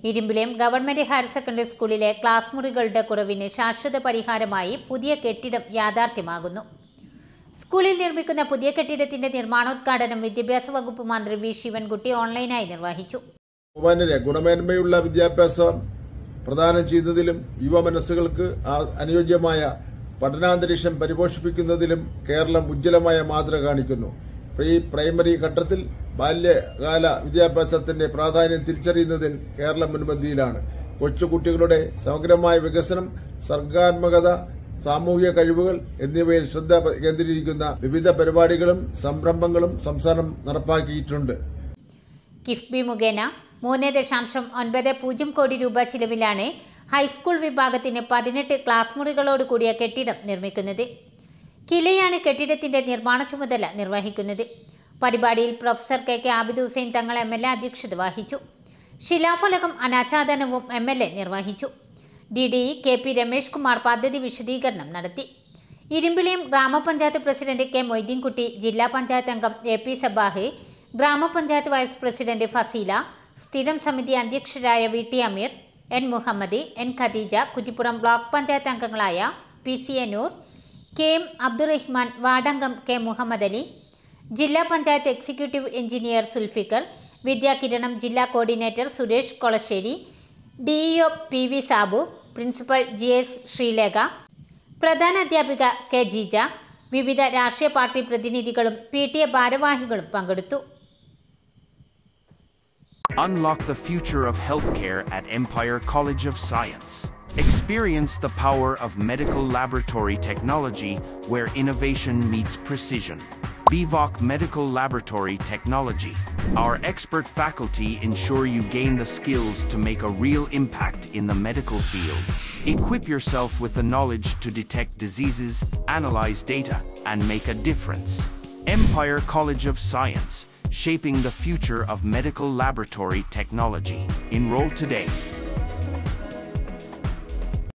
ഇരുമ്പിലേം government higher secondary സ്കൂളിലെ class മുറികളുടെ കുറവിന് ശാശ്വത പരിഹാരമായി പുതിയ കെട്ടിടം യാഥാർത്ഥ്യമാകുന്നു സ്കൂളിൽ നിർമ്മിക്കുന്ന പുതിയ കെട്ടിടത്തിന്റെ നിർമ്മാണോദ്ഘാടനം വിദ്യാഭ്യാസ വകുപ്പ് മന്ത്രി വി ശിവൻകുട്ടി ഓൺലൈനായി നിർവഹിച്ചു ബഹുമാന്യരെ ഗുണമേന്മയുള്ള വിദ്യാഭ്യാസം പ്രദാനം ചെയ്യുന്നതിലും യുവ മനസ്സുകൾക്ക് ആ- അനുയോജ്യമായ പഠനാന്തരീക്ഷം പരിപോഷിപ്പിക്കുന്നതിലും കേരളം ഉജ്ജ്വലമായ മാതൃക കാണിക്കുന്നു പ്രീ പ്രൈമറി ഘട്ടത്തിൽ ബാല്യകാല വിദ്യാഭ്യാസത്തിന്റെ പ്രാധാന്യം തിരിച്ചറിയുന്നതിൽ കേരളം മുൻപന്തിയിലാണ് കൊച്ചുകുട്ടികളുടെ സമഗ്രമായ വികസനം സർഗാത്മകത സാമൂഹിക കഴിവുകൾ എന്നിവയിൽ ശ്രദ്ധ കേന്ദ്രീകരിക്കുന്ന വിവിധ പരിപാടികളും സംരംഭങ്ങളും സംസ്ഥാനം നടപ്പാക്കിയിട്ടുണ്ട് കിഫ്ബി മുഖേന മൂന്ന് ദശാംശം ഒൻപത് പൂജ്യം കോടി രൂപ ചിലവിലാണ് ഹൈസ്കൂൾ വിഭാഗത്തിന് പതിനെട്ട് ക്ലാസ് മുറികളോട് കൂടിയ കെട്ടിടം നിർമ്മിക്കുന്നത് കിലയാണ് കെട്ടിടത്തിന്റെ നിർമ്മാണ ചുമതല നിർവഹിക്കുന്നത് പരിപാടിയിൽ professor K K Abid Hussain Thangal M L A അധ്യക്ഷത വഹിച്ചു ശിലാഫലകം അനാച്ഛാദനവും എം എൽ എ നിർവഹിച്ചു D D E K P Ramesh Kumar പദ്ധതി വിശദീകരണം നടത്തി ഇരുമ്പിളിയം ഗ്രാമപഞ്ചായത്ത് പ്രസിഡന്റ് കെ മൊയ്തീൻകുട്ടി ജില്ലാ പഞ്ചായത്ത് അംഗം എ പി സബാഹ് ഗ്രാമപഞ്ചായത്ത് വൈസ് പ്രസിഡന്റ് ഫസീല സ്ഥിരം സമിതി അധ്യക്ഷരായ V T Ameer N Muhammad N Khadeeja Kuttippuram block panchayat അംഗങ്ങളായ P C Enoor K M Abdurahman വാർഡംഗം കെ മുഹമ്മദ് അലി ജില്ലാ പഞ്ചായത്ത് എക്സിക്യൂട്ടീവ് എഞ്ചിനീയർ സുൽഫിക്കർ വിദ്യാകിരണം ജില്ലാ coordinator Suresh Kolassery DEO P V Sabu principal G S Sreelekha പ്രധാന അധ്യാപിക കെ ജീജ വിവിധ രാഷ്ട്രീയ പാർട്ടി പ്രതിനിധികളും പി ടി എ ഭാരവാഹികളും പങ്കെടുത്തു Unlock the future of healthcare at Empire College of Science. Experience the power of medical laboratory technology where innovation meets precision. BVOC Medical Laboratory Technology. Our expert faculty ensure you gain the skills to make a real impact in the medical field. Equip yourself with the knowledge to detect diseases, analyze data, and make a difference. Empire College of Science, shaping the future of medical laboratory technology. Enroll today